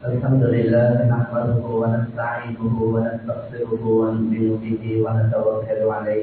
الحمد لله نحمده ونستعينه ونستغفره ونؤمن به ونتوكل عليه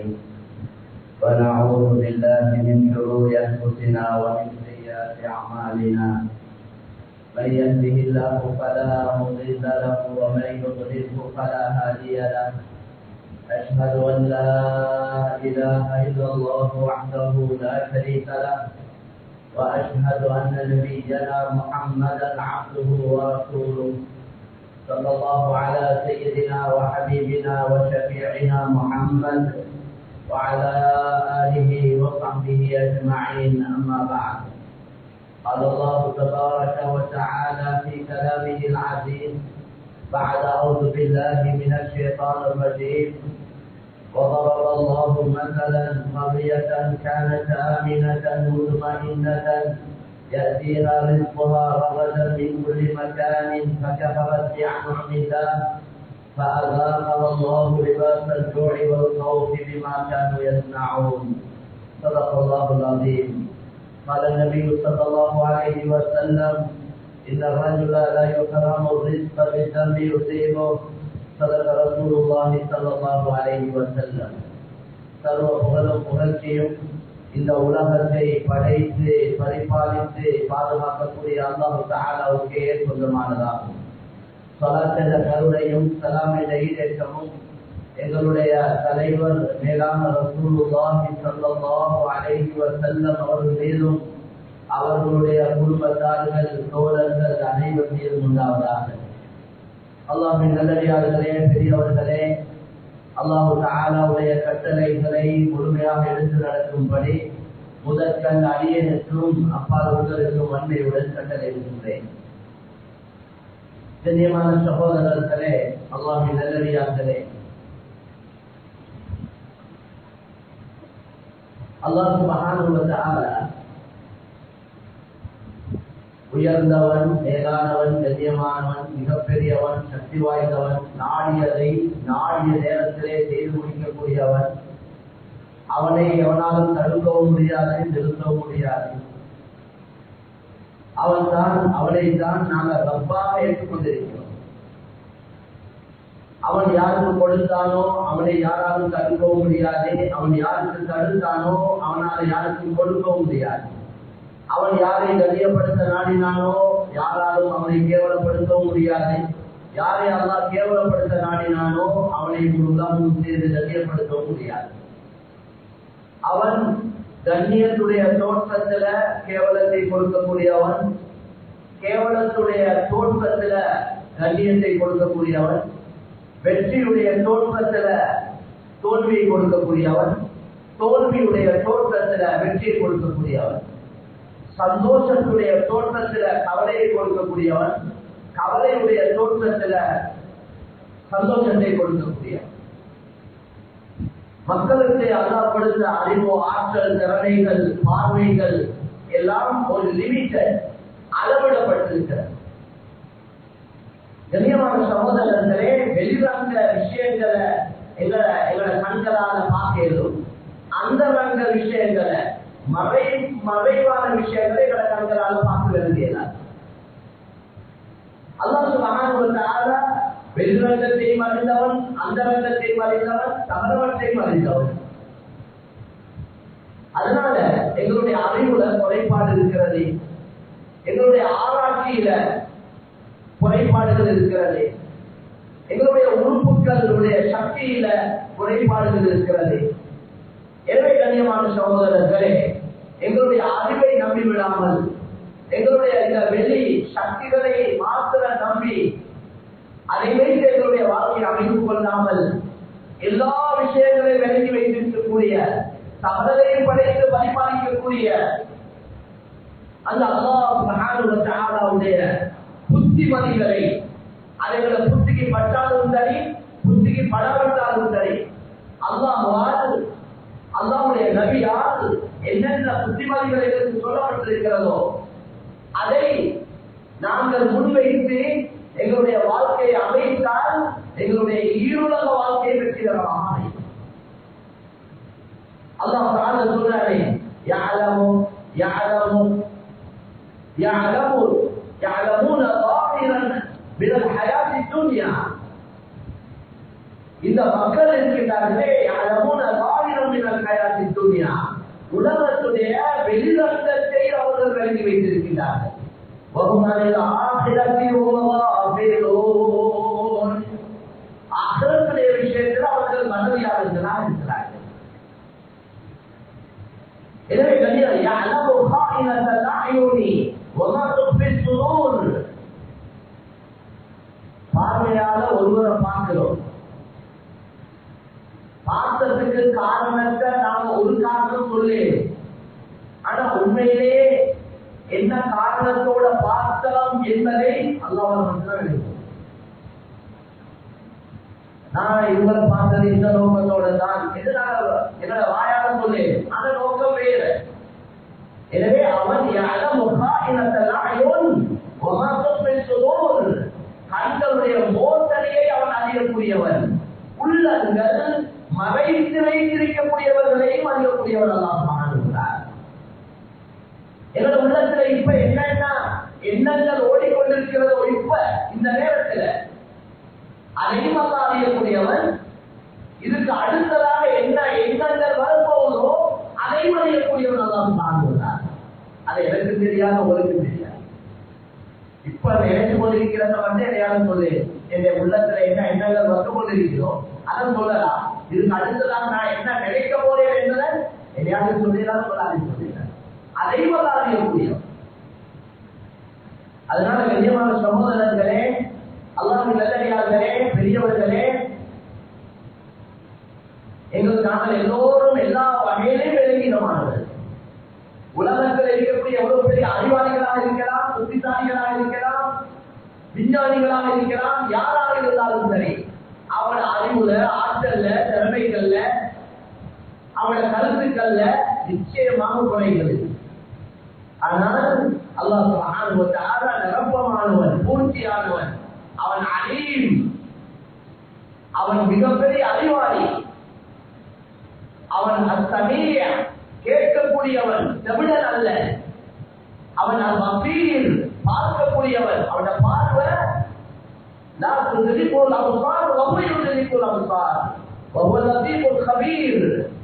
ونعوذ بالله من شرور انفسنا ومن سيئات اعمالنا من يهده الله فلا مضل له ومن يضلله فلا هادي له أشهد أن لا إله إلا الله وحده لا شريك له وأشهد أن نبينا محمدا عبده ورسوله صلى الله على سيدنا وحبيبنا وشفيعنا محمد وعلى آله وصحبه أجمعين أما بعد قال الله تبارك وتعالى في كلامه العزيز بعد أعوذ بالله من الشيطان الرجيم وضرب الله مثلا قرية كانت آمنة مطمئنة يأتيها رزقها رغدا من كل مكان فكفرت بأنعم الله فأذاقها الله لباس الجوع والخوف بما كانوا يصنعون صدق الله العظيم قال النبي صلى الله عليه وسلم إن الرجل لا يكرم الرزق بالذنب يصيبه صدق رسول الله صلى الله عليه وسلم சர்வ புகழும் புகழ்ச்சியும் இந்த உலகத்தை படைத்து பரிபாலித்து பாதுகாக்கக்கூடிய அல்லாஹு தாலாவுக்கே சொந்தமானதாகும் சொலாச்சத கருணையும் சலாமிட ஈடேற்றமும் எங்களுடைய தலைவர் மேலான ரசூலுல்லாஹி ஸல்லல்லாஹு அலைஹி வஸல்லம் அவர்கள் மீதும் அவர்களுடைய குடும்பத்தார்கள் தோழர்கள் அனைவர் மீதும் உண்டாவதாக அல்லாஹின் நல்லடியார்களே பெரியவர்களே அல்லாஹு தாலாவுடைய கட்டளைகளை முழுமையாக எடுத்து நடக்கும்படி முதற்கண் அடியனுக்கும் அப்பால் உங்களுக்கும் வன்மையுடன் கட்டளை இருக்கின்றேன் கண்ணியமான சகோதரர்களே அல்லாஹின் நல்லடியார்களே அல்லாஹு மகானுவத்தால உயர்ந்தவன் மேலானவன் கண்ணியமானவன் மிகப்பெரியவன் சக்தி வாய்ந்தவன் நாடியதை நாடிய நேரத்திலே செய்து முடிக்கக்கூடியவன் அவனை எவனாலும் தடுக்கவும் முடியாது நிறுத்தவும் முடியாது அவன் தான் அவனை தான் நாங்கள் ரப்பாக ஏற்றுக்கொண்டிருக்கிறோம் அவன் யாருக்கு கொடுத்தானோ அவனை யாராலும் தடுக்கவும் முடியாது அவன் யாருக்கு தடுத்தானோ அவனால் யாருக்கும் கொடுக்கவும் முடியாது அவன் யாரை கண்ணியப்படுத்த நாடினானோ யாராலும் அவனை கேவலப்படுத்தவும் முடியாது யாரை அல்லா கேவலப்படுத்த நாடினானோ அவனை உலகம் செய்து கண்ணியப்படுத்தவும் முடியாது அவன் கண்ணியத்துடைய தோற்றத்துல கேவலத்தை கொடுக்கக்கூடியவன் கேவலத்துடைய தோற்றத்துல கண்ணியத்தை கொடுக்கக்கூடியவன் வெற்றியுடைய தோற்றத்துல தோல்வியை கொடுக்கக்கூடியவன் தோல்வியுடைய தோற்றத்துல வெற்றியை கொடுக்கக்கூடியவன் சந்தோஷத்துடைய தோற்றத்துல கவலையை கொடுக்கக்கூடியவன் கவலையுடைய தோற்றத்துல சந்தோஷத்தை கொடுக்கக்கூடியவன் மக்களுக்கு அல்லா கொடுத்த அறிவு ஆற்றல் திறமைகள் பார்வைகள் எல்லாம் ஒரு லிமிட்டட் அளவிடப்பட்டிருக்கிறது கண்ணியமான சகோதரர்களே வெளிரங்க விஷயங்களை எங்களை எங்களை கண்களால பார்க்கலும் அந்த ரங்க விஷயங்களை மறை மறைவான விஷயங்களை எங்களை கண்களால பார்க்க வேண்டியதான் அல்லாஹ் சுபஹானஹு வெளிரங்கத்தையும் அறிந்தவன் அந்த ரங்கத்தையும் அறிந்தவன் தவறவற்றையும் அறிந்தவன் அதனால எங்களுடைய அறிவுல குறைபாடு இருக்கிறது எங்களுடைய ஆராய்ச்சியில குறைபாடுகள் இருக்கிறது எங்களுடைய உறுப்புகளுடைய சக்தியில குறைபாடுகள் இருக்கிறது எனவே கண்ணியமான சகோதரர்களே எங்களுடைய அறிவை நம்பி விடாமல் எங்களுடைய இந்த வெளி சக்திகளை மாத்திர நம்பி அதை வைத்து எங்களுடைய வாழ்க்கையை அமைத்துக் கொள்ளாமல் எல்லா விஷயங்களையும் விலகி வைத்திருக்கக்கூடிய தவறையும் படைத்து பரிபாலிக்கக்கூடிய அந்த அல்லாவுடைய புத்திமதிகளை அதைகளை புத்திக்கு பட்டாலும் சரி புத்திக்கு படாவிட்டாலும் சரி அல்லாஹால் அல்லாவுடைய நபியால் என்னென்ன புத்திமதிகள் எங்களுக்கு சொல்லப்பட்டிருக்கிறதோ அதை நாங்கள் முன்வைத்து எங்களுடைய வாழ்க்கையை அமைத்தால் எங்களுடைய ஈருலக வாழ்க்கையை வெற்றிகரமாக அல்லாஹ் சொல்றாரு யாழமோ யாழமோ يعلمون يعلمون ظاهرا من துன்யா இந்த மக்கள் இருக்கின்றார்களே யாரமுன காவிரம் ஹயாத்தி துன்யா உலகத்துடைய வெளிரங்கத்தை அவர்கள் விளங்கி வைத்திருக்கின்றார்கள் வகுமானில் ஆசிரத்தில் அகரத்துடைய விஷயத்தில் அவர்கள் மனதியாளர்களாக இருக்கிறார்கள் எனவே கண்ணியம் يعلم خائنة الأعين وما تخفي الصدور பார்வையால ஒருவரை பார்க்கிறோம் பார்த்ததுக்கு காரணத்தை நாம ஒரு காரணம் சொல்லு ஆனா உண்மையிலே என்ன காரணத்தோட பார்த்தோம் என்பதை அல்லாஹ் மட்டும்தான் இருக்கும் நான் இவரை பார்த்தது இந்த நோக்கத்தோட தான் எதனால என்னோட வாயால சொல்லு அந்த நோக்கம் வேறு எனவே அவன் கண்களுடைய மோசடியை அவன் அறியக்கூடியவன் உள்ளங்கள் மறைத்து வைத்திருக்கக்கூடியவர்களையும் அறியக்கூடியவன் எல்லாம் காணுகிறார் என்னோட உள்ளத்துல இப்ப என்னன்னா எண்ணங்கள் ஓடிக்கொண்டிருக்கிறதோ இப்ப இந்த நேரத்துல அதையும் அல்ல அறியக்கூடியவன் இதுக்கு அடுத்ததாக என்ன எண்ணங்கள் வரப்போவதோ அதையும் அறியக்கூடியவன் எல்லாம் காண்கிறார் அது எனக்கு தெரியாத உங்களுக்கு தெரியாது இப்ப நினைச்சு கொண்டிருக்கிறத வந்து எதையாவது சொல்லு என்னுடைய உள்ளத்துல என்ன எண்ணங்கள் வந்து கொண்டிருக்கிறோம் அதை சொல்லலாம் இதுக்கு அடுத்ததாக நான் என்ன நினைக்க போறேன் என்பதை எதையாவது சொல்லிடலாம் சொல்லாது சொல்லிடுறேன் அதையும் அல்ல அறியக்கூடியவன் அதனால கண்ணியமான சகோதரர்களே அல்லாஹ் நல்லடியார்களே பெரியவர்களே எங்களுக்கு நாங்கள் எல்லோரும் எல்லா வகையிலும் விளங்கினமானவர்கள் உலகத்தில் இருக்கக்கூடிய எவ்வளவு பெரிய அறிவாளிகளாக இருக்கலாம் புத்திசாலிகளாக இருக்கலாம் விஞ்ஞானிகளாக இருக்கலாம் யாராக இருந்தாலும் சரி அவன அறிவுல ஆற்றல்ல திறமைகள்ல அவன கருத்துக்கள்ல நிச்சயமாக குறைகள் ஆனால் அல்லாஹ் நிரப்பமானவன் பூர்த்தியானவன் அவன் அலீம் அவன் மிகப்பெரிய அறிவாளி அவன் அத்தமீய கேட்கக்கூடியவன் தமிழன் அல்ல அவன் அப்பீர் பார்க்கக்கூடியவன் அவன பார்வை لا تدركه الابصار وهو يدرك الابصار وهو اللطيف الخبير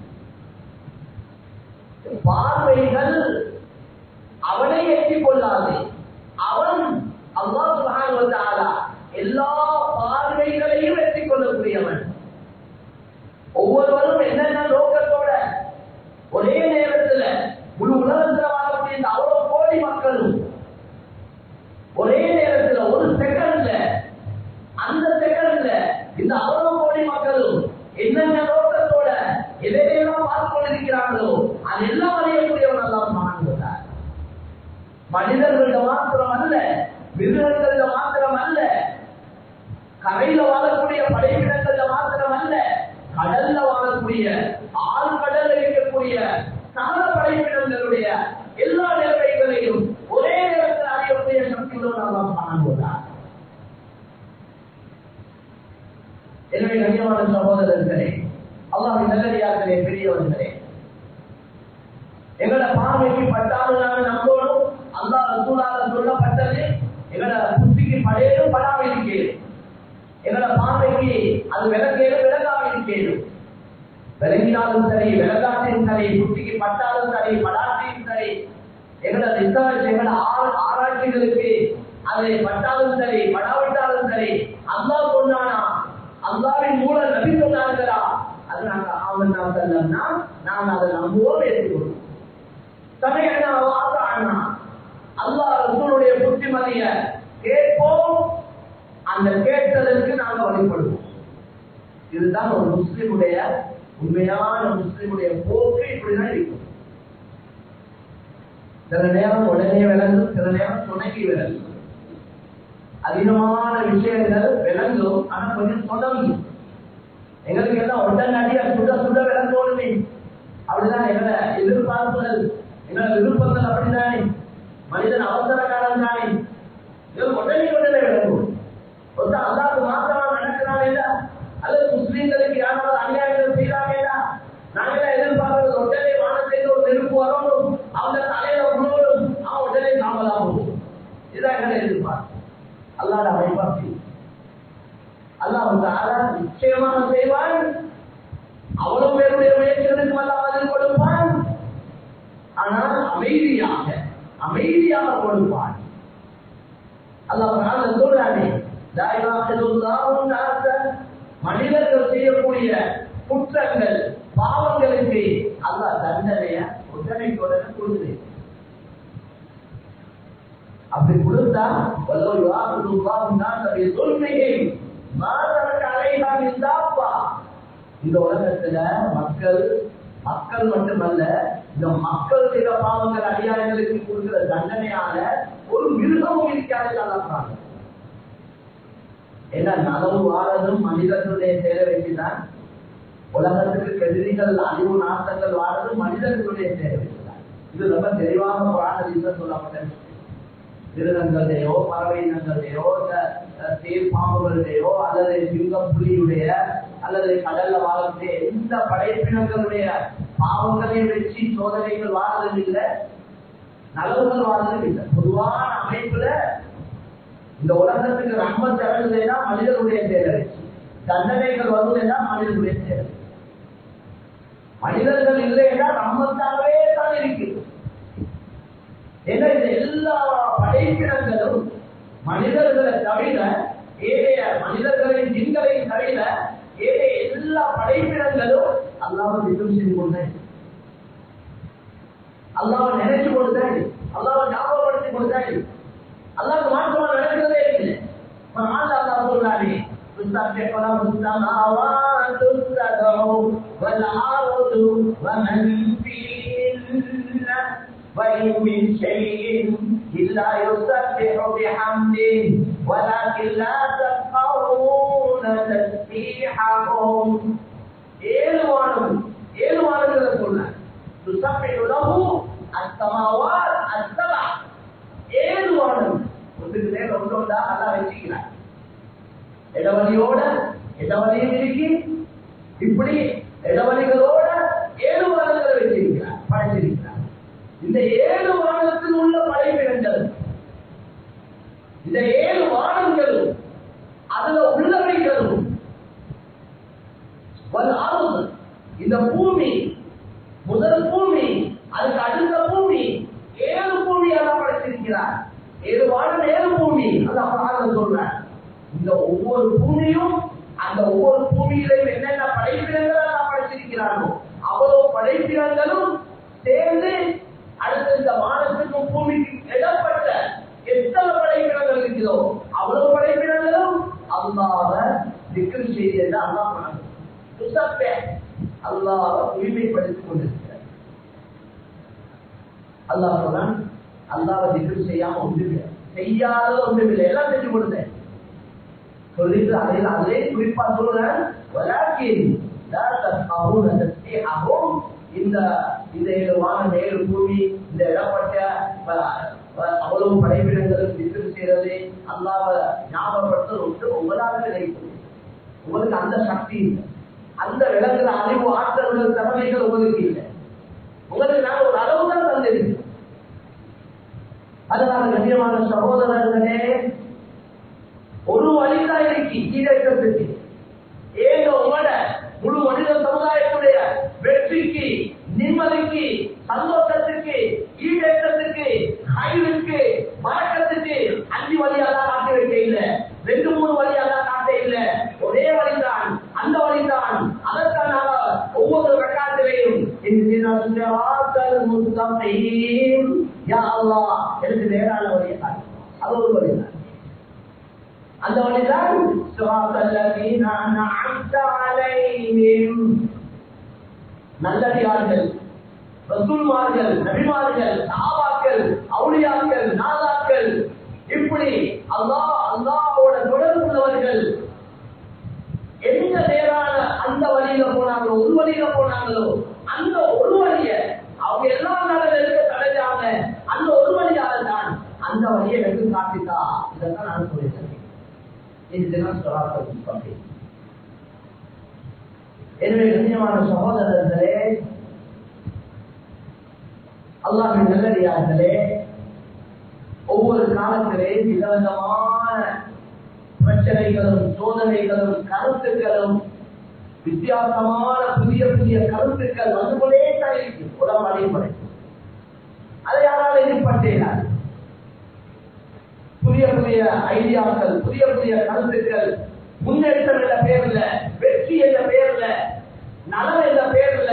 பார்வைகள் அவனை எட்டிக் கொள்ளாது அவன் அல்லாஹ் சுப்ஹானஹு வ தஆலா எல்லா பார்வைகளையும் எட்டிக் கொள்ளக்கூடியவன் ஒவ்வொருவரும் என்னென்ன நோக்கத்தோட ஒரே நேரத்துல முழு உலகத்துல வாழக்கூடிய இந்த அவ்வளவு கோடி மக்களும் ஒரே நேரத்துல ஒரு செகண்ட்ல அந்த செகண்ட்ல இந்த அவ்வளவு கோடி மக்களும் என்னென்ன நோக்கத்தோட எதையெல்லாம் பார்த்து கொண்டிருக்கிறார்களோ அதெல்லாம் அறியக்கூடியவன் எல்லாம் மாறுகிறார் மனிதர்கள மாத்திரம் அல்ல மிருகங்கள்ல மாத்திரம் அல்ல கரையில வாழக்கூடிய படைப்பிடங்கள்ல மாத்திரம் அல்ல கடல்ல வாழக்கூடிய ஆழ்கடல்ல இருக்கக்கூடிய சகல படைப்பிடங்களுடைய எல்லா நிலைமைகளையும் ஒரே நேரத்தில் அறியக்கூடிய சக்தியோடு நாம் காணுவதார் எனவே கண்ணியமான சகோதரர்களே அல்லாஹ் நல்லடியார்களே பெரியவர்களே எங்களோட பார்வைக்கு பட்டாலும் நாங்கள் நம்பணும் அல்லாஹ் ரசூலால சொல்லப்பட்டது எங்களோட புத்திக்கு படையலும் படாமல் இருக்கிறது எங்களோட பார்வைக்கு அது விளக்கேலும் விளக்காமல் இருக்கிறது விளங்கினாலும் சரி விளக்காட்டையும் சரி புத்திக்கு பட்டாலும் சரி படாட்டையும் சரி எங்களோட ரிசர்ச் எங்களோட ஆராய்ச்சிகளுக்கு அது பட்டாலும் சரி படாவிட்டாலும் சரி அல்லாஹ் சொன்னானா அல்லாவின் மூலம் நபி சொன்னார்களா அது நாங்க ஆவண்ணா செல்லம்னா நாங்க அதை நம்புவோம் ஏற்றுக்கொள்வோம் சமயனா வாசானா அல்லாஹ் ரசூலுடைய புத்திமதிய கேட்போம் அந்த கேட்டதற்கு நாங்க வழிபடுவோம் இதுதான் ஒரு முஸ்லிமுடைய உண்மையான முஸ்லிமுடைய போக்கு இப்படிதான் இருக்கும் சில நேரம் உடனே விளங்கும் சில நேரம் துணைக்கு விளங்கும் அதிகமான விஷயங்கள் விளங்கும் ஆனா கொஞ்சம் தொடங்கும் எங்களுக்கு எல்லாம் உடனடியா சுட சுட விளங்கணுமே அப்படிதான் எங்களை எதிர்பார்ப்புகள் எங்களை விருப்பங்கள் அப்படிதானே மனிதன் அவசரக்காரன் தானே இது உடனே உடனே விளங்கும் ஒருத்தர் அல்லாது மாத்திரமா நடக்கிறான் இல்ல அல்லது முஸ்லீம்களுக்கு யாராவது அநியாயங்கள் செய்யறாங்க நாங்களே எதிர்பார்க்கிறது உடனே வானத்திற்கு ஒரு நெருப்பு வரணும் அவங்க தலையில உணவணும் அவன் உடனே நாமலாம் இதுதான் எங்களை எதிர்பார்ப்பு அல்லாத அமைப்பாசி அல்லாஹ் நிச்சயமாக செய்வான் அவ்வளவு பேருடைய முயற்சிகளுக்கு அல்லாஹ் பதில் கொடுப்பான் ஆனால் அமைதியாக அமைதியாக கொடுப்பான் அல்லாஹ் சொல்றானே மனிதர்கள் செய்யக்கூடிய குற்றங்கள் பாவங்களுக்கு அல்லாஹ் தண்டனைய உடனே உடனே கொடுக்குது அப்படி கொடுத்தா இந்த உலகத்துல மக்கள் மக்கள் மட்டுமல்ல இந்த மக்கள் செய்த பாவங்கள் அடியாளர்களுக்கு கொடுக்கிற தண்டனையால ஒரு மிருகமும் இருக்காது அல்லாஹ் ஏன்னா நலவு வாழதும் மனிதர்களுடைய சேவை வச்சுதான் உலகத்துக்கு கெதிரிகள் அழிவு நாட்டங்கள் வாழதும் மனிதர்களுடைய சேவை வச்சுதான் இது ரொம்ப தெளிவாக புராணத்தில் சொல்லப்பட்ட மிருகங்களுடையோ பறவை இனங்களுடையோ தேர் பாம்புகளுடையோ அல்லது சிங்கம் புலியுடைய அல்லது கடல்ல வாழக்கூடிய எந்த படைப்பினங்களுடைய பாவங்களையும் வச்சு சோதனைகள் வாழறது இல்லை நலவுகள் வாழறது இல்லை பொதுவான அமைப்புல இந்த உலகத்துக்கு ரொம்ப திறந்ததுன்னா மனிதனுடைய தேவை தண்டனைகள் வருவதுன்னா மனிதனுடைய தேவை மனிதர்கள் இல்லைன்னா நம்மத்தாகவே தான் இருக்கு ஏன்னா இந்த எல்லா படைப்பிடங்களும் மனிதர்களை தவிர ஏழைய மனிதர்களின் ஜின்களையும் தவிர ஏழைய எல்லா படைப்பிடங்களும் அல்லாம திட்டம் செய்து கொண்டேன் அல்லாம நினைச்சு கொடுத்தேன் அல்லாம ஞாபகப்படுத்தி கொடுத்தேன் அல்லாஹ் மாற்றமா நடக்கிறதே இல்லை ஆண்டு அல்லாஹ் சொல்றாரு تسبح له السماوات السبع والأرض ومن فيهن وإن من شيء إلا يسبح بحمده ولكن لا تفقهون تسبيحهم ஏழுவானும் ஏழுவானுங்கிறத சொன்னார் تسبح له السماوات السبع ஏழுவானும் ஒன்றுக்கு மேல ஒன்று ஒன்றா நல்லா வச்சுக்கிறார் இடவழியோட இடவழியும் இருக்கு இப்படி இடவழிகளோட ஏழு வாரங்களை வச்சிருக்கிறார் படைச்சிருக்கிறார் இந்த ஏழு வானத்தில் உள்ள படைப்பினங்கள் இந்த ஏழு வானங்களும் அதுல உள்ளவைகளும் இந்த பூமி முதல் பூமி அதுக்கு அடுத்த பூமி ஏழு பூமி எல்லாம் படைச்சிருக்கிறார் ஏழு வானம் ஏழு பூமி அது அப்புறம் சொல்றார் இந்த ஒவ்வொரு பூமியும் அந்த ஒவ்வொரு பூமியிலையும் என்னென்ன படைப்பினங்கள் எல்லாம் படைச்சிருக்கிறார்களோ அவ்வளவு படைப்பினங்களும் சேர்ந்து அடுத்த இந்த வானத்துக்கும் பூமிக்கு இடப்பட்ட எத்தனை படைப்பினங்கள் இருக்கிறதோ அவ்வளவு படைப்பினங்களும் அல்லாத திக்ரு செய்து அல்லா பண்ணணும் அல்லாத தூய்மைப்படுத்திக் கொண்டிருக்கிறார் அல்லாஹ் சொன்னான் அல்லாவை திக்ரு செய்யாம ஒன்றுமில்லை செய்யாத ஒன்றுமில்லை எல்லாம் செஞ்சு கொடுத்தேன் சொல்லிட்டு அதில் அதிலே குறிப்பா சொல்றேன் இந்த இந்த ஏழு வானம் ஏழு பூமி இந்த இடப்பட்ட அவ்வளவு படைப்பிடங்களும் விசிறு செய்யறது அல்லாவ ஞாபகப்படுத்துறது ஒன்று உங்களாக நினைக்கும் உங்களுக்கு அந்த சக்தி இல்லை அந்த விலங்குல அறிவு ஆற்றல்கள் திறமைகள் உங்களுக்கு இல்லை உங்களுக்கு நான் ஒரு அளவு தான் தந்திருக்கேன் அதனால கண்ணியமான சகோதரர்களே ஒரு வழிதான் இருக்கு ஈடேற்றத்துக்கு ஏங்க உங்களோட முழு மனித சமுதாயத்துடைய வெற்றிக்கு நிம்மதிக்கு சந்தோஷத்துக்கு ஈடேற்றத்துக்கு அறிவுக்கு வழக்கத்துக்கு அஞ்சு வழியெல்லாம் காட்ட வைக்க இல்ல ரெண்டு மூணு வழியெல்லாம் காட்ட இல்ல ஒரே வழிதான் அந்த வழிதான் அதற்கான ஒவ்வொரு ரக்காத்திலையும் எனக்கு நேரான வழியை அது ஒரு வழிதான் அந்த வழிதான் நல்லடியார்கள் ரசூல்மார்கள் நபிமார்கள் சாபாக்கள் அவுளியாக்கள் நாதாக்கள் இப்படி அல்லாஹ் அல்லாஹோட தொடர்பு உள்ளவர்கள் எந்த நேரான அந்த வழியில போனாங்களோ ஒரு வழியில போனாங்களோ அந்த ஒரு வழிய அவங்க எல்லா நாளில் இருக்க தடைஞ்சாங்க அந்த ஒரு வழியால தான் அந்த வழியை எனக்கு காட்டித்தா இதைத்தான் நான் சொல்லியிருக்கேன் எனவே கண்ணியமான சகோதரர்களே அல்லாவின் நல்லடியார்களே ஒவ்வொரு காலத்திலே விதவிதமான பிரச்சனைகளும் சோதனைகளும் கருத்துக்களும் வித்தியாசமான புதிய புதிய கருத்துக்கள் வந்து கொண்டே தான் இருக்கு உலகம் அடிப்படை அதை யாரால் எதிர்பட்டேன் புதிய புதிய ஐடியாக்கள் புதிய புதிய கருத்துக்கள் முன்னேற்றம் என்ற பேர்ல வெற்றி என்ற பேர்ல நலம் என்ற பேர்ல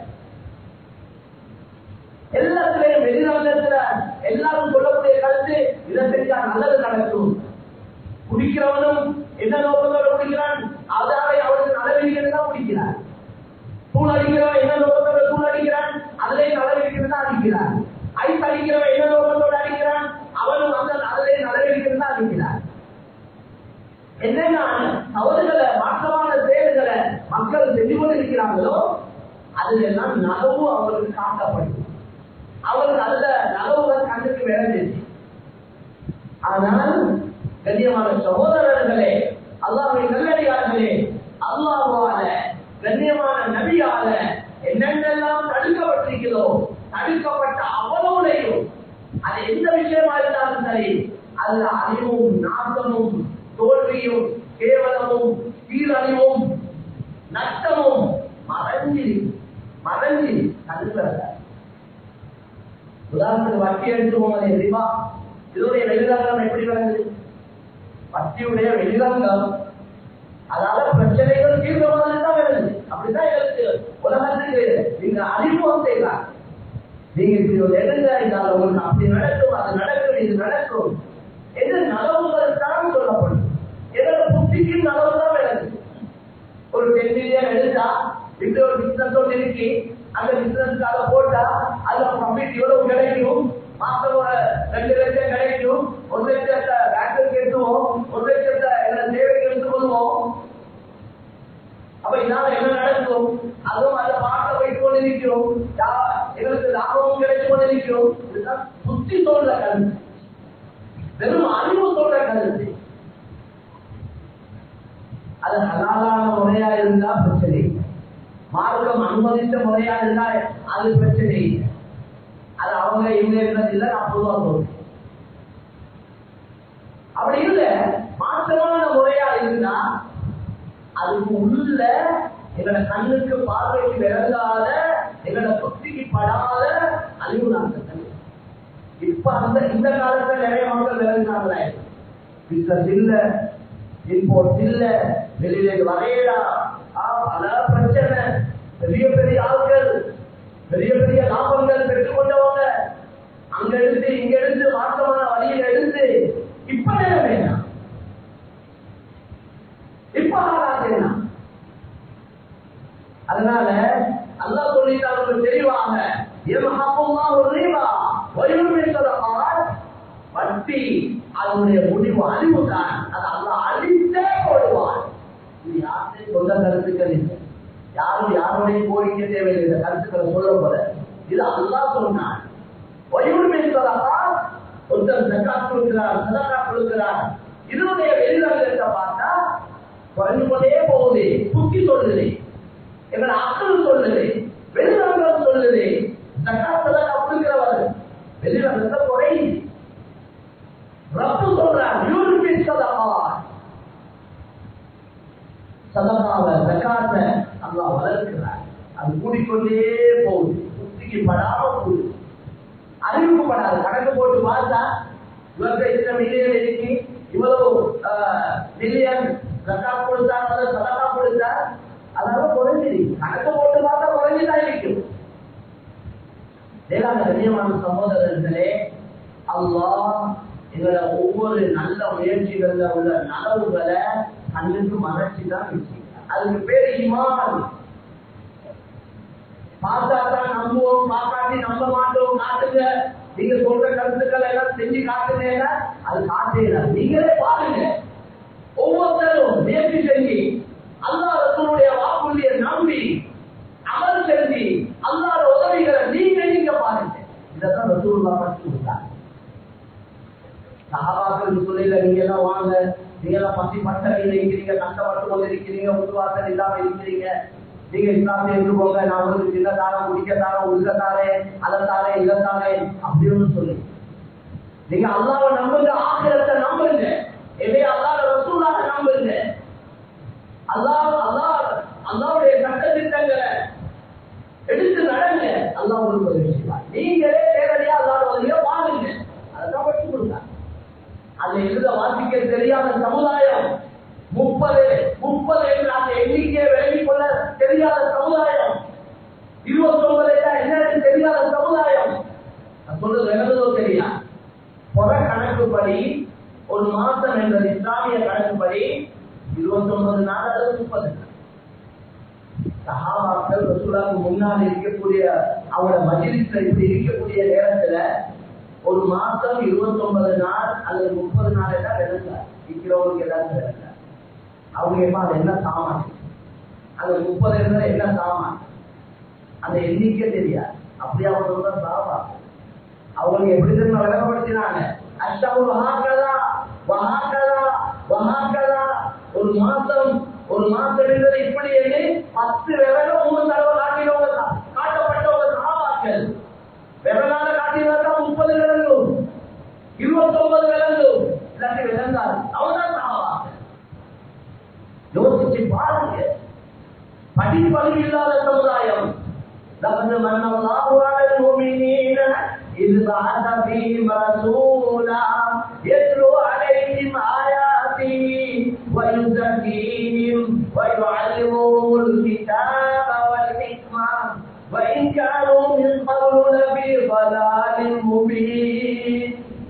எல்லாத்திலையும் வெளிநாட்டுல எல்லாரும் சொல்லக்கூடிய கருத்து இதை செஞ்சா நல்லது நடக்கும் குடிக்கிறவனும் என்ன நோக்கத்தோட குடிக்கிறான் அதாவை அவனுக்கு நடவடிக்கை தான் குடிக்கிறான் தூள் அடிக்கிறவன் என்ன நோக்கத்தோட தூள் அடிக்கிறான் அதிலே நடவடிக்கை தான் அடிக்கிறான் ஐஸ் அடிக்கிறவன் என்ன நோக்கத்தோட அடிக்கிறான் அவனும் அந்த அதிலே நடவடிக்கை தான் அடிக்கிறான் என்னென்ன தவறுகளை மாற்றமான செயல்களை மக்கள் செஞ்சு கொண்டிருக்கிறாங்களோ அதுல எல்லாம் நகவு அவருக்கு காட்டப்படும் அவருக்கு அந்த நகவுகள் கண்ணுக்கு விளைஞ்சிச்சு ஆனால் கண்ணியமான சகோதரர்களே அல்லாஹ்வின் நல்லடியார்களே அல்லாஹ்வால கண்ணியமான நபியால என்னென்னலாம் தடுக்கப்பட்டிருக்கிறதோ தடுக்கப்பட்ட அவ்வளவுலையும் அது எந்த விஷயமா இருந்தாலும் சரி அதுல அறிவும் நாசமும் தோல்வியும் கேவலமும் சீரழிவும் நஷ்டமும் மறைஞ்சி மறைஞ்சி தடுக்கிறத உதாரணத்துக்கு வட்டி எடுத்து போனது தெரியுமா இதோடைய வெளிரங்கம் எப்படி வருது வட்டியுடைய வெளிரங்கம் அதாவது பிரச்சனைகள் தீர்க்கமாக தான் வருது அப்படிதான் எங்களுக்கு உலகத்துக்கு நீங்க அறிமுகம் செய்யலாம் நீங்க இப்படி ஒரு எடுங்க இதால உங்களுக்கு அப்படி நடக்கும் அது நடக்கும் இது நடக்கும் என்று நலவுகள் தான் சொல்லப்படும் எங்களோட புத்திக்கு நலவு தான் விளக்கு ஒரு டென் மில்லியன் எடுத்தா இப்படி ஒரு பிசினஸ் ஒன்று இருக்கு அந்த பிசினஸ்க்காக போட்டா அதுல ப்ராஃபிட் எவ்வளவு கிடைக்கும் மாசம் ஒரு ரெண்டு லட்சம் கிடைக்கும் ஒரு லட்சத்தை பேங்க்கு எடுத்துவோம் ஒரு லட்சத்தை எங்களை சேவைக்கு எடுத்துக் கொள்வோம் அப்ப இதனால என்ன நடக்கும் அதுவும் அதை பார்க்க வைத்துக் கொண்டிருக்கிறோம் யா- எங்களுக்கு லாபமும் கிடைத்துக் கொண்டிருக்கிறோம் இதுதான் புத்தி சொல்ற கருத்து வெறும் அறிவு சொல்ற கருத்து அது ஹலாலான முறையா இருந்தா பிரச்சனை இல்லை. மார்க்கம் அனுமதித்த முறையா இருந்தா அது பிரச்சனை இல்லை. அது அவங்க இவங்க இருக்கிறது இல்லை நான் பொதுவா சொல்றேன் அப்படி இல்ல மாற்றமான முறையா இருந்தா அதுக்கு உள்ள எங்களோட கண்ணுக்கு பார்வைக்கு விளங்காத எங்களோட புத்திக்கு படாத அழிவு நாட்கள் இப்ப அந்த இந்த காலத்துல நிறைய மக்கள் விளங்குறாங்களே பிசினஸ் இல்ல இம்போர்ட் இல்ல வெளியில வரையடா பல பிரச்சனை பெரிய பெரிய ஆட்கள் பெரிய பெரிய லாபங்கள் பெற்றுக்கொண்டவங்க அங்க எடுத்து இங்க எடுத்து மாற்றமான வழியில எடுத்து இப்ப நேரம் வேணாம் இப்ப ஆகாது என்ன அதனால அல்லாஹ் சொல்லிட்டாங்க தெளிவாக எமஹமுல்லா ஒரு ரீவா வலிமை சொல்லப்பார் வட்டி அதனுடைய முடிவு அழிவு தான் அது அல்லாஹ் அழித்தே போடுவான் இது யாருடைய சொந்த கருத்துக்கள் இல்லை யாரும் யாருடைய கோரிக்கை தேவையில்லை இந்த கருத்துக்களை சொல்ல போல இது அல்லாஹ் சொன்னான் வலிமை சொல்லப்பார் ஒருத்தர் ஜக்காத் கொடுக்கிறார் சதக்கா கொடுக்கிறார் இதனுடைய வெளிநகரத்தை பார்த்தா குறைஞ்சு கொண்டே போகுது புத்தி சொல்லுது எங்களோட அக்கள் சொல்லுது வெளிநகரம் சொல்லுது ஜக்காத்துல அப்படிங்கிறவர் வெளிநகரத்தை குறையுது ரப்பு சொல்றார் யூரோப்பியன் சதகா சதகாவ ஜக்காத்த அல்லாஹ் வளர்க்கிறார் அது கூடிக்கொண்டே போகுது புத்திக்கு படாம போகுது அறிவிக்கப்படாது கணக்கு போட்டு பார்த்தா இவருக்கு இத்தனை மில்லியன் இருக்கு இவ்வளவு மில்லியன் ஜக்காத் கொடுத்தா அல்லது சதகா கொடுத்தா அதனால குறைஞ்சிருக்கு கணக்கு போட்டு பார்த்தா குறைஞ்சுதான் இருக்கும் வேளாண் கண்ணியமான சகோதரர்களே அல்லாஹ் எங்களோட ஒவ்வொரு நல்ல முயற்சிகள்ல உள்ள நலவுகளை கண்ணுக்கு மறைச்சி தான் வச்சிருக்கார் அதுக்கு பேர் ஈமான் பார்த்தா தான் நம்புவோம் பார்க்காட்டி நம்ப மாட்டோம் காட்டுங்க நீங்க சொல்ற கருத்துக்கள் எல்லாம் செஞ்சு காட்டுங்க அது காட்டல நீங்களே பாருங்க ஒவ்வொருத்தரும் முயற்சி செஞ்சு அல்லாஹ் ரசூலுடைய வாக்குறுதியை நம்பி அமல் செஞ்சு அல்லாஹ் உதவிகளை நீங்க நீங்க பாருங்க இதான் ரசூலுல்லா மட்டும் கொடுத்தாங்க சகாபாக்கள் சொல்லையில நீங்க எல்லாம் வாங்க நீங்க எல்லாம் பசி பட்டறையில் இருக்கிறீங்க கஷ்டப்பட்டு கொண்டு இருக்கிறீங்க உருவாக்கம் இல்லாம இருக்கிறீங்க நீங்க இஸ்லாத்தை எடுத்துக்கோங்க நான் உங்களுக்கு சின்ன தாரம் குடிக்க தாரம் உள்ள தாரேன் அதை தாரேன் இதை தாரேன் அப்படின்னு சொல்லி நீங்க அல்லாவை நம்புங்க ஆக்கிரத்தை நம்புங்க எதை அல்லாத ரசூலாக நம்புங்க முப்பது முப்பது என்ற அந்த எண்ணிக்கையை விலகிக் கொள்ள தெரியாத சமுதாயம் இருபத்தி ஒன்பது என்னன்னு தெரியாத சமுதாயம் நான் சொல்றது விளங்குதோ தெரியா புற கணக்குப்படி ஒரு மாசம் என்பது இஸ்லாமிய கணக்குப்படி இருபத்தி ஒன்பது நாள் அல்லது முப்பது நாள் சஹாபாக்கள் ரசூலாவுக்கு முன்னால் இருக்கக்கூடிய அவங்களோட மஜிலிஸ்ல இப்படி இருக்கக்கூடிய நேரத்துல ஒரு மாசம் இருபத்தி ஒன்பது நாள் அல்லது முப்பது நாள் எல்லாம் விளங்க இருக்கிறவங்களுக்கு ஏதாவது விளங்க அவங்க எப்ப அது என்ன சாமான் அந்த முப்பது இருந்தா என்ன சாமான் அந்த எண்ணிக்கை தெரியாது அப்படியே அவங்க தான் சாபா அவங்களுக்கு எப்படி தெரியுமா விளக்கப்படுத்தினாங்க அஷ்டவு வகாக்கதா வகாக்கதா வகாக்கதா ஒரு மாசம் ஒரு மாசம் இருந்தது இப்படி என்று பத்து விரல மூணு தடவை காட்டினவங்க தான் காட்டப்பட்டவங்க சாபாக்கள் விரலால காட்டினவங்க தான் முப்பது விரலும் இருபத்தி ஒன்பது விரலும் இல்லாட்டி விளங்காது அவதான் சாபாக்கள் யோசிச்சு பாருங்க படிப்பறிவு இல்லாத சமுதாயம் لقد من الله على المؤمنين إذ بعث فيهم رسولا يتلو عليهم آياته ويزكيهم ويعلمهم الكتاب والحكمة وإن كانوا من قبل لفي ضلال مبين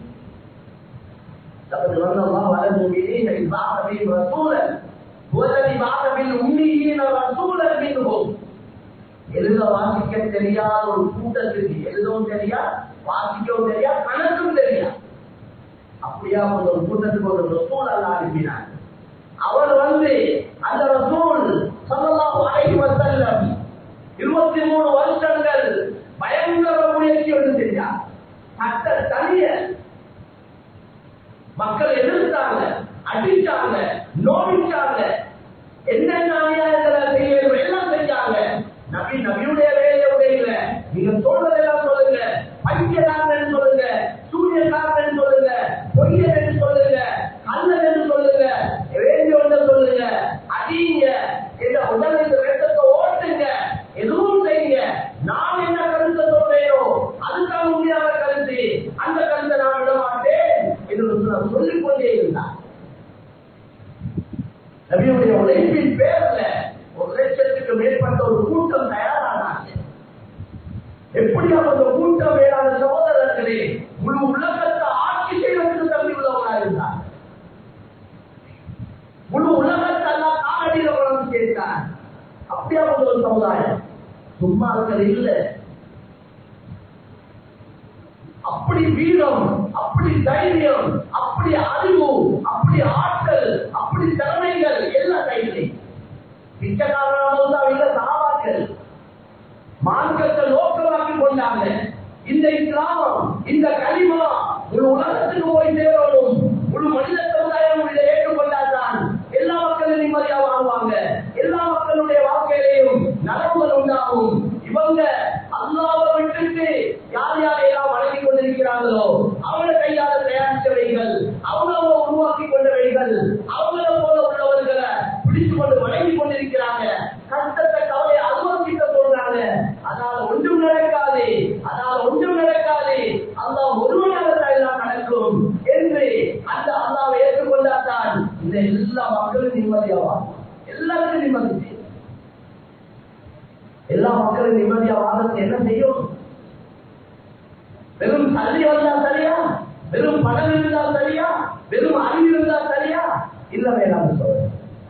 لقد من الله على المؤمنين إذ بعث فيهم رسولا هو الذي بعث بالأميين رسولا منهم எழுத வாசிக்க தெரியாத ஒரு கூட்டத்திற்கு எழுதவும் தெரியா வாசிக்கவும் தெரியா கணக்கும் தெரியா அப்படியா ஒரு கூட்டத்துக்கு ஒரு ரசூல் அல்ல அனுப்பினார் அவர் வந்து அந்த ரசூல் சொல்லலாம் வாங்கி வந்தல்லம் இருபத்தி மூணு வருஷங்கள் பயங்கர முயற்சி ஒன்று செஞ்சார் சட்ட தனிய மக்கள் எதிர்த்தாங்க அடிச்சாங்க நோடிச்சாங்க என்னென்ன அநியாயங்களை செய்ய வேண்டும் எல்லாம் செஞ்சாங்க நபி நபியுடைய வேலையுடைய இல்ல நீங்க சொல்றதெல்லாம் சொல்லுங்க பைத்தியக்காரன் சொல்லுங்க சூரியக்காரன் சொல்லுங்க பொய்யன் சொல்லுங்க கண்ணன் சொல்லுங்க வேண்டிய சொல்லுங்க அடிங்க இந்த உடலுக்கு ரத்தத்தை ஓட்டுங்க எதுவும் செய்யுங்க நான் என்ன கருத்தை சொல்றேனோ அதுதான் உண்மையான கருத்து அந்த கருத்தை நான் விட மாட்டேன் என்று சொல்லிக் கொண்டே இருந்தார் நபியுடைய உழைப்பின் பேர்ல ஒரு லட்சத்துக்கு மேற்பட்ட ஒரு கூட்டம் தயாரானாங்க எப்படி அந்த கூட்டம் வேளாண் சகோதரர்களே முழு உலகத்தை ஆட்சி செய்வதற்கு தம்பி உள்ளவர்களாக இருந்தார் முழு உலகத்தை எல்லாம் காலடியில் வளர்ந்து சேர்த்தார் அப்படியா ஒரு சமுதாயம் சும்மா இருக்கிறது இல்லை அப்படி வீரம் அப்படி தைரியம் அப்படி அறிவு அப்படி ஆற்றல் அப்படி திறமைகள் எல்லாம் கையிலே பிச்சைக்காரனாக இல்ல சாவாக்கள் மார்க்கத்தை நோக்கமாக்கி கொண்டாங்க இந்த இஸ்லாமம் இந்த களிமா ஒரு உலகத்துக்கு போய் சேரணும் ஒரு மனித சமுதாயம் இதை ஏற்றுக்கொண்டால்தான் எல்லா மக்களும் நிம்மதியா வாழ்வாங்க எல்லா மக்களுடைய வாழ்க்கையிலையும் நலவுகள் உண்டாகும் இவங்க அல்லாவை விட்டுட்டு யார் யாரையெல்லாம் வழங்கி கொண்டிருக்கிறார்களோ அவங்கள கையால தயாரித்தவைகள் அவங்கள உருவாக்கி கொண்டவைகள் அவங்கள போல உள்ளவர்களை பிடித்து கொண்டு வழங்கி கொண்டிருக்கிறாங்க கஷ்டத்தை கவலை அனுபவிக்க சொல்றாங்க அதனால ஒன்றும் நடக்காது அதனால ஒன்றும் நடக்காது அல்லாஹ் ஒருவனாக எல்லாம் நடக்கும் என்று அந்த அல்லாவை ஏற்றுக்கொண்டால்தான் இந்த எல்லா மக்களும் நிம்மதியாவா எல்லாருக்கும் நிம்மதி எல்லா மக்களும் நிம்மதியா வாழ்றது என்ன செய்யும் வெறும் தள்ளி வந்தா சரியா வெறும் பணம் இருந்தா சரியா வெறும் அறிவு இருந்தா சரியா இல்ல வேணாம் சொல்றேன்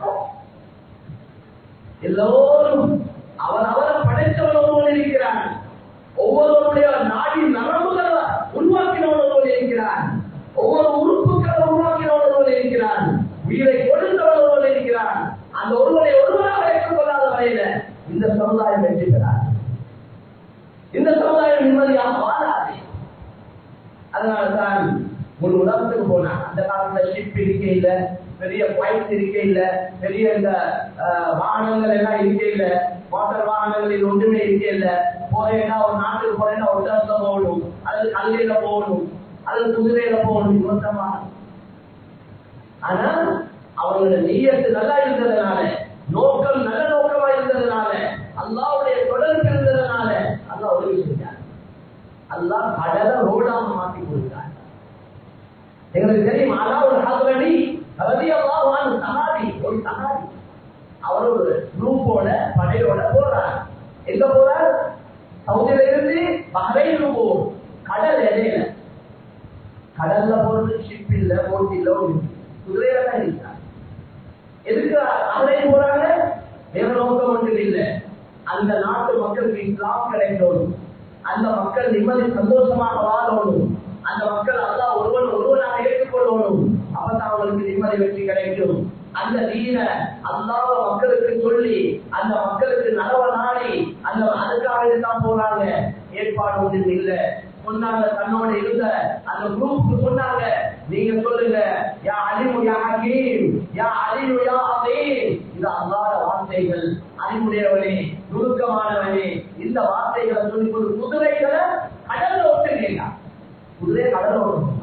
எல்லோரும் அவர் அவரை படைத்தவனோடு இருக்கிறான் ஒவ்வொருவருடைய நாடி நரம்புகளை உருவாக்கினவனோடு இருக்கிறான் ஒவ்வொரு உறுப்புகளை உருவாக்கினவனோடு இருக்கிறான் உயிரை கொடுத்தவனோடு இருக்கிறான் அந்த ஒருவரை ஒருவராக ஏற்றுக்கொள்ளாத வரையில இந்த சமுதாயம் வெற்றி பெறாது இந்த சமுதாயம் நிம்மதியாக வாழாது அதனால்தான் ஒரு உலகத்துக்கு போனா அந்த காலத்துல ஷிப் இருக்கையில பெரிய பிளைட் இருக்கையில பெரிய இந்த அஹ், வாகனங்கள் எல்லாம் இருக்கையில மோட்டார் வாகனங்களில் ஒன்றுமே இருக்கையில போறேன்னா ஒரு நாட்டுக்கு போறேன்னா ஒட்டகத்துல போகணும் அல்லது கல்லையில போகணும் அல்லது குதிரையில போகணும் இவசமா ஆனா அவங்களோட நீயத்து நல்லா இருந்ததுனால நோக்கம் நல்ல நோக்கமா இருந்ததுனால அல்லாவுடைய தொடர்பு இருந்ததுனால அல்லாஹ் உதவி செஞ்சார் அல்லாஹ் கடலை ரோடாம மாத்தி கொடுத்தார் எங்களுக்கு தெரியும் அல்லாஹ் ஹஸ்ரடி ரதி அல்லாஹ் சஹாபி ஒரு சகாரி அவர் ஒரு குரூப்போட படையோட போறார் எங்க போறார் சவுதியில இருந்து பஹ்ரைனுக்கு போகும் கடல் இடையில கடல்ல போறது ஷிப் இல்ல போட் இல்ல குதிரையில தான் இருக்கிறார் எதுக்கு பஹ்ரைன் போறாங்க வேற நோக்கம் ஒன்றும் இல்ல அந்த நாட்டு மக்களுக்கு இஸ்லாம் கிடைக்கணும் அந்த மக்கள் நிம்மதி சந்தோஷமாக வாழணும் அந்த மக்கள் அல்லா ஒருவன் ஒருவனாக ஏற்றுக்கொள்ளணும் அப்பதான் அவங்களுக்கு நிம்மதி வெற்றி கிடைக்கும் அந்த தீன அல்லாத மக்களுக்கு சொல்லி அந்த மக்களுக்கு நலவ நாடி அந்த அதுக்காக தான் போறாங்க ஏற்பாடு ஒன்றும் இல்ல சொன்னாங்க தன்னோட இருந்த அந்த குரூப்புக்கு சொன்னாங்க நீங்க சொல்லுங்க யா அலிமு யா ஹகீம் யா அலிமு யா அதீம் இது அல்லாத வார்த்தைகள் அறிவுடையவனே நுணுக்கமானவனே இந்த வார்த்தைகளை சொல்லி ஒரு குதிரைகளை கடல்ல ஓட்டுங்க குதிரை கடல்ல ஓட்டுங்க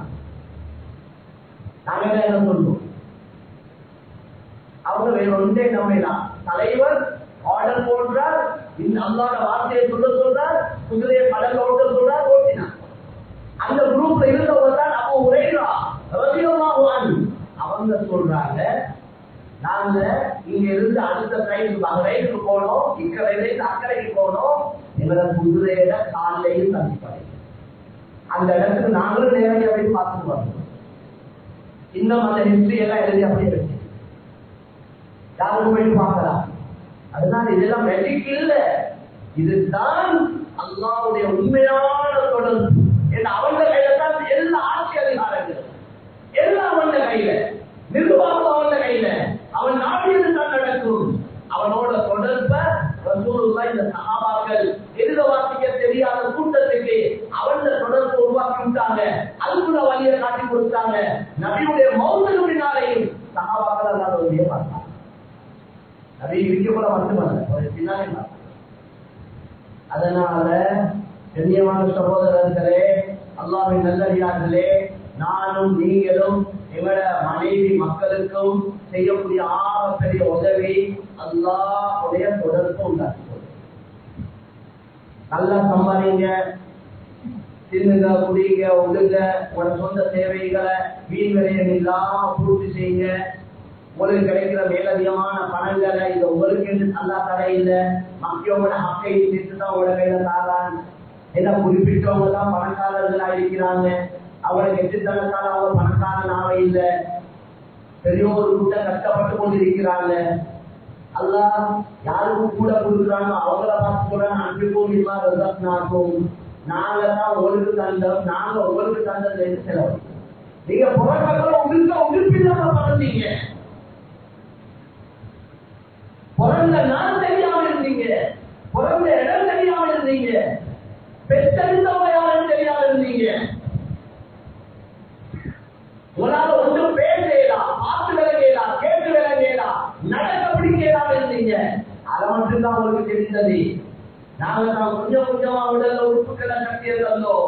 நாங்க என்ன சொல்றோம் அவங்க வேற ஒன்றே நம்பலாம் தலைவர் ஆர்டர் போடுறார் இந்த அல்லாத வார்த்தையை சொல்ல சொல்றார் குதிரையை கடல்ல ஓட்ட சொல்றார் ஓட்டினார் அந்த குரூப்ல இருந்தவங்க தான் அப்போ உரையா அவங்க சொல்றாங்க நாங்க இங்க இருந்து அடுத்த ட்ரெயின் ரயிலுக்கு போனோம் இக்கரையில இருந்து அக்கறைக்கு போனோம் எங்களை குதிரையில காலையும் சந்திப்பாங்க அந்த இடத்துக்கு நாங்களும் நேரடியாக போய் பார்த்துட்டு வரோம் இன்னும் அந்த ஹிஸ்டரி எல்லாம் எழுதி அப்படியே வச்சு யாரும் போய் பார்க்கலாம் அதனால இதெல்லாம் மெஜிக் இல்ல இதுதான் அல்லாவுடைய உண்மையான தொடர்பு ஏன்னா அவங்க கையில தான் எல்லா ஆட்சி அதிகாரங்கள் எல்லாம் அவன் கையில நிர்வாகம் அவன் கையில அவன் நாட்டியது தான் நடக்கும் அவனோட தொடர்ப ரசூலுல்லாஹ் இந்த சஹாபாக்கள் எழுத வாசிக்க தெரியாத கூட்டத்துக்கு அவன் தொடர்பு உருவாக்கி விட்டாங்க அதுக்குள்ள வழியை காட்டி கொடுத்தாங்க நபியுடைய மௌத்துக்கு பின்னாலேயும் சஹாபாக்கள் அல்லாத வழியை பார்த்தாங்க நபி இருக்க போல மட்டுமல்ல ஒரு பின்னாலே பார்த்தாங்க அதனால கண்ணியமான சகோதரர்களே அல்லாவின் நல்லடியார்களே நானும் நீங்களும் எங்களோட மனைவி மக்களுக்கும் செய்யக்கூடிய ஆகப்பெரிய உதவி அல்லாவுடைய தொடர்பு உண்டாக்கி நல்லா சம்பாதிங்க தின்னுங்க குடிங்க உடுங்க உங்களோட சொந்த தேவைகளை வீண் விரயம் இல்லாம பூர்த்தி செய்யுங்க உங்களுக்கு கிடைக்கிற மேலதிகமான பணங்களை இது உங்களுக்கு என்று நல்லா தடையில்லை மக்களோட ஹக்கை தீர்த்து தான் உங்களோட கையில தாரான் ஏன்னா குறிப்பிட்டவங்க தான் பணக்காரர்களா இருக்கிறாங்க அவளுக்கு எதிர்த்தனத்தால் அவங்க பணக்காரனாக இல்லை பெரிய ஒரு கூட்டம் கஷ்டப்பட்டு கொண்டு இருக்கிறாங்க அல்லா யாருக்கு கூட கொடுக்குறாங்க அவங்கள பார்த்து சொல்றாங்க அன்பிக்கும் இல்லா ரசத்னாக்கும் நாங்க தான் உங்களுக்கு தந்தோம் நாங்க உங்களுக்கு தந்தது செலவு நீங்க புறக்கத்துல உங்களுக்கு உறுப்பில்லாம பிறந்தீங்க பிறந்த நாள் தெரியாம இருந்தீங்க பிறந்த இடம் தெரியாம இருந்தீங்க பெற்றெடுத்தவங்க யாரும் தெரியாம இருந்தீங்க உங்களால ஒன்றும் பேசலாம் பார்த்து விளங்கலாம் கேட்டு விளங்கலாம் நடக்க பிடிக்கலாம் இருந்தீங்க அதை மட்டும்தான் உங்களுக்கு தெரிந்தது நாங்க தான் கொஞ்சம் கொஞ்சமா உடல்ல உறுப்புகளை கட்டியது வந்தோம்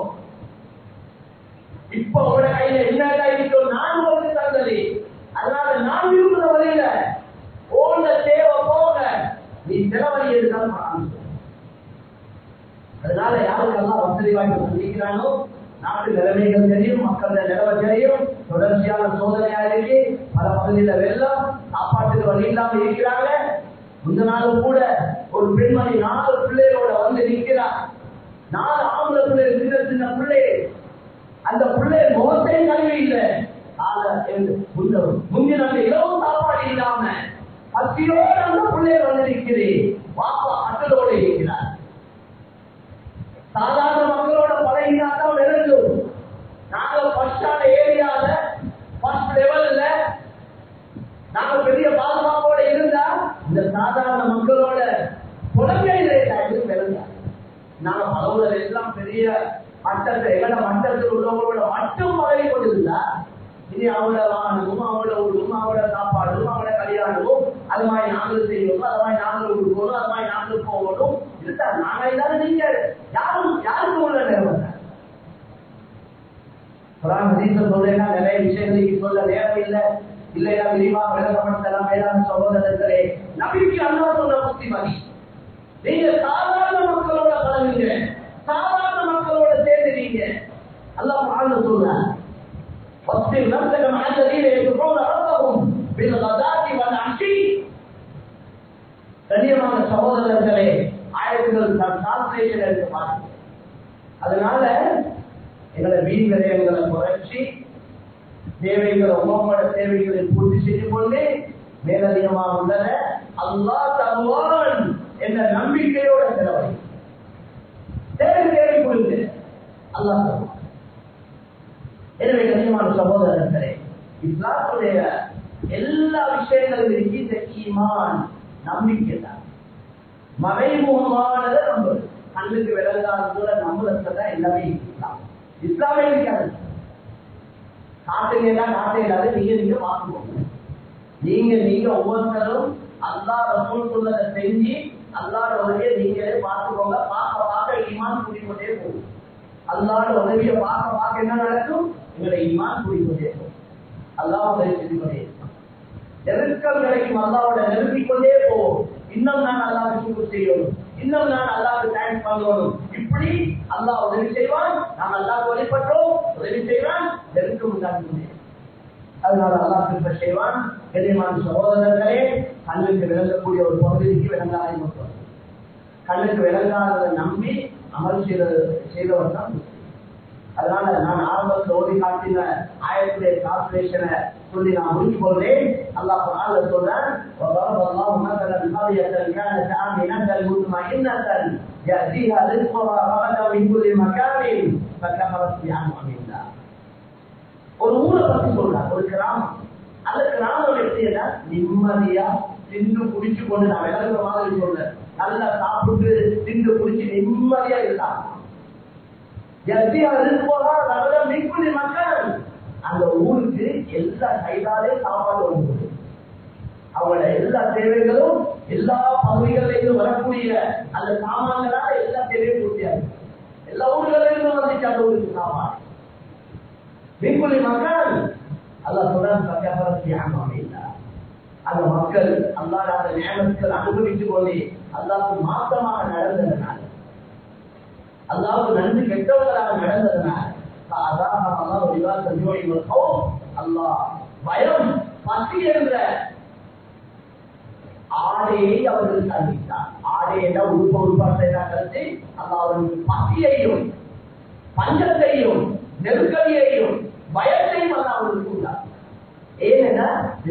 இப்ப உங்களோட கையில என்ன இருக்கோ நான் உங்களுக்கு தந்தது அதனால நான் விரும்புற வழியில ஓட தேவை போக நீ செலவழி எடுத்தாலும் அதனால யாருக்கெல்லாம் வசதி வாய்ப்பு சந்திக்கிறானோ நாட்டு நிலைமைகள் தெரியும் மக்கள் நிலவ தெரியும் தொடர்ச்சியான சோதனையா இருக்கு பல பகுதியில வெள்ளம் சாப்பாட்டுக்கு வழி இல்லாம இருக்கிறாங்க இந்த நாள் கூட ஒரு பெண்மணி நாலு பிள்ளைகளோட வந்து நிற்கிறார் நாலு ஆம்பளை பிள்ளை சின்ன சின்ன பிள்ளை அந்த பிள்ளை முகத்தை கல்வி இல்லை முந்தின அந்த இரவு சாப்பாடு இல்லாம பத்தியோடு அந்த பிள்ளை வந்து நிற்கிறேன் பாப்பா அட்டலோடு இருக்கிறார் சாதாரண மக்களோட பழகினாதான் விளங்கும் நாங்க ஃபர்ஸ்டான ஏரியால ஃபர்ஸ்ட் லெவல்ல நாங்க பெரிய பாதுகாப்போட இருந்தா இந்த சாதாரண மக்களோட புலங்கையில விளங்க நாங்க பலவுல எல்லாம் பெரிய மட்டத்தை எங்கட மட்டத்தில் உள்ளவங்களோட மட்டும் பழகி கொண்டிருந்தா இனி அவங்கள வாங்கணும் அவங்கள விடணும் அவங்கள சாப்பாடும் அவங்கள கல்யாணமும் அது மாதிரி நாங்களும் செய்யணும் அது மாதிரி நாங்களும் கொடுக்கணும் அது மாதிரி நாங்களும் போகணும் இருக்கா நாங்க இல்லாத நீங்க யாரும் யாருக்கும் உள்ள நேரம் குரான் ஹதீஸ் சொல்றேன்னா நிறைய விஷயங்களுக்கு சொல்ல நேரம் இல்லை இல்லையா விரிவா விளக்கப்படுத்தலாம் வேளாண் சகோதரர்களே நம்பிக்கை அண்ணா சொன்ன புத்திமதி நீங்க சாதாரண மக்களோட பழகுங்க சாதாரண மக்களோட சேர்ந்துறீங்க அல்லாஹ் ஆழ்ந்து சொல்றாங்க واصبر نفسك مع الذين يدعون ربهم بالغداة والعشي கண்ணியமான சகோதரர்களே ஆயிரங்கள் டிரான்ஸ்லேஷன் எடுத்து பாருங்க அதனால எங்களை வீண் விரயங்களை குறைச்சி தேவைகளை உங்களோட தேவைகளை பூர்த்தி செய்து கொண்டு மேலதிகமாக உள்ளத அல்லா தருவான் என்ற நம்பிக்கையோட செலவை தேவை தேவை கொடுங்க அல்லா தருவான் எனவே கண்ணியமான சகோதரர்களே இஸ்லாத்துடைய எல்லா விஷயங்களும் இருக்கின்ற ஈமான் நம்பிக்கை தான் மறைமுகமானதை நம்புறது கண்ணுக்கு விளங்காததுல நம்புறதுதான் எல்லாமே இஸ்லாம் இஸ்லாமே இருக்காது காட்டுங்கன்னா காட்டே இல்லாத நீங்க நீங்க பார்த்துக்கோங்க நீங்க நீங்க ஒவ்வொருத்தரும் அல்லா ரசூல் சொன்னதை செஞ்சு அல்லாட உதவியை நீங்களே பார்த்துக்கோங்க பார்க்க பார்க்க ஈமான் கூடிக்கொண்டே போகும் அல்லாட உதவியை பார்க்க பார்க்க என்ன நடக்கும் எங்களை ஈமான் கூடிக்கொண்டே போகும் அல்லாஹ் உதவி செஞ்சு கொண்டே இருக்கும் நெருக்கம் கிடைக்கும் அல்லாவோட நெருங்கிக் கொண்டே போவோம் இன்னும் நான் அல்லாஹ் சுக்கு செய்யணும் இன்னும் நான் அல்லாஹ் தேங்க்ஸ் பண்ணணும் இப்படி அல்லாஹ் உதவி செய்வான் நாம் அல்லாஹ் வழிபட்டோம் உதவி செய்வான் நெருக்கம் உண்டாக்கி அதனால அல்லாஹ் கிருப்ப செய்வான் கண்ணியமான சகோதரர்களே கண்ணுக்கு விளங்கக்கூடிய ஒரு பகுதிக்கு விளங்காத மக்கள் கண்ணுக்கு விளங்காததை நம்பி அமல் செய்த செய்தவர் தான் முஸ்லிம். அதனால நான் ஆரம்பத்தில் ஓடி காட்டின ஆயத்துடைய டிரான்ஸ்லேஷனை சொல்லி நான் முடிச்சு கொள்றேன் அல்லாஹ் குர்ஆன்ல சொல்றேன் وضرب الله مثلا قرية كانت آمنة مطمئنة يأتيها رزقها رغدا من كل مكان فكفرت بأنعم الله ஒரு ஊரை பத்தி சொல்றாங்க ஒரு கிராமம் அந்த கிராமம் எப்படின்னா நிம்மதியா திண்டு குடிச்சு கொண்டு நான் விளங்குற மாதிரி சொல்றேன் நல்லா சாப்பிட்டு திண்டு குடிச்சு நிம்மதியா இருந்தாங்க மக்கள் அந்த ஊருக்கு எல்லா கைதாலே சாப்பாடு வரும்போது அவங்களோட எல்லா தேவைகளும் எல்லா பகுதிகளிலும் வரக்கூடிய அந்த சாமான்களால எல்லா தேவையும் பூர்த்தியாகும் எல்லா ஊர்களிலும் வந்துச்சு அந்த ஊருக்கு சாமான் மீன்குழி மக்கள் அல்லாஹ் சொல்றான் சத்தியாபரத்தி அந்த மக்கள் அல்லாத அந்த நியமத்துக்கள் அனுபவித்துக் கொண்டே அல்லாவுக்கு மாற்றமாக நடந்ததுனால அல்லாவுக்கு நன்றி கெட்டவர்களாக நடந்ததுனால அதான் அல்லாஹ் விவாச அல்லாஹ் பயம் பசி என்ற ஆடையை அவர்கள் சந்தித்தார் ஆடையை உருப்ப உருப்பாட்டை கருத்து அல்லாஹ் அவர்களுக்கு பசியையும் பஞ்சத்தையும் நெருக்கடியையும் பயத்தையும் அல்ல அவர்களுக்கு உண்டார் ஏன்னா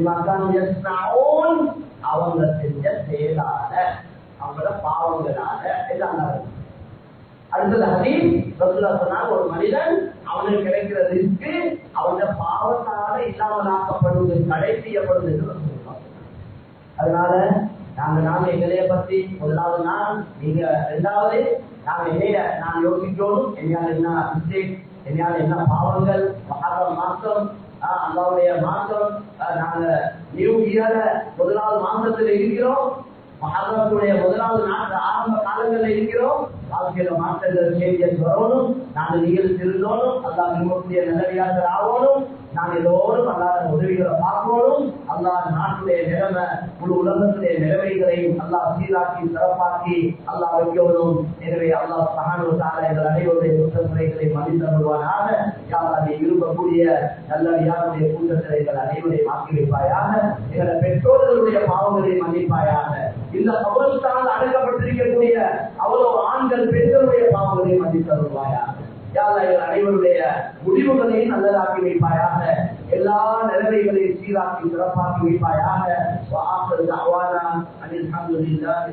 அவங்க செஞ்ச செயலால அவங்களோட பாவங்களால எல்லாம் அடுத்தது ஹதீஸ் ரசூலா சொன்னாங்க ஒரு மனிதன் அவனுக்கு கிடைக்கிற ரிஸ்க் அவனோட பாவத்தால இல்லாமலாக்கப்படுவது தடை செய்யப்படுவது என்று சொல்லுவாங்க அதனால நாங்க நாங்க எங்களைய பத்தி முதலாவது நாள் நீங்க ரெண்டாவது நாங்க என்னைய நான் யோசிக்கணும் என்னால என்ன மிஸ்டேக் என்னால என்ன பாவங்கள் மகாரம் மாசம் அல்லாவுடைய மாசம் நாங்க நியூ இயர முதலாவது மாசத்துல இருக்கிறோம் மகாபாரத்துடைய முதலாவது நாட்டு ஆரம்ப காலங்கள்ல இருக்கிறோம் வாழ்க்கையில மாற்றங்கள் சேஞ்சஸ் வரணும் நாங்க நீங்கள் திருந்தோணும் அல்லா நம்முடைய நல்லவியாளர்கள் ஆகணும் நாங்க எல்லோரும் அல்லாத உதவிகளை பார்க்கணும் அல்லா நாட்டுடைய நிலைமை முழு உலகத்துடைய நிலைமைகளையும் அல்லா சீராக்கி சிறப்பாக்கி அல்லா வைக்கணும் எனவே அல்லா சகானுவத்தால எங்கள் அனைவருடைய குற்றமுறைகளை மன்னித்து வருவானாக யாராவது விரும்பக்கூடிய நல்லவியாருடைய கூட்டத்தில் எங்கள் அனைவரையும் ஆக்கி வைப்பாயாக எங்களை பெற்றோர்களுடைய பாவங்களை மன்னிப்பாயாக இந்த கவனத்தால் அடக்கப்பட்டிருக்கக்கூடிய அவ்வளவு ஆண்கள் பெண்களுடைய பாவங்களை மன்னித்து வருவாயாக எங்கள் அனைவருடைய முடிவுகளையும் நல்லதாக்கி வைப்பாயாக எல்லா நிலைமைகளையும் சீராக்கி சிறப்பாக்கி வைப்பாயாக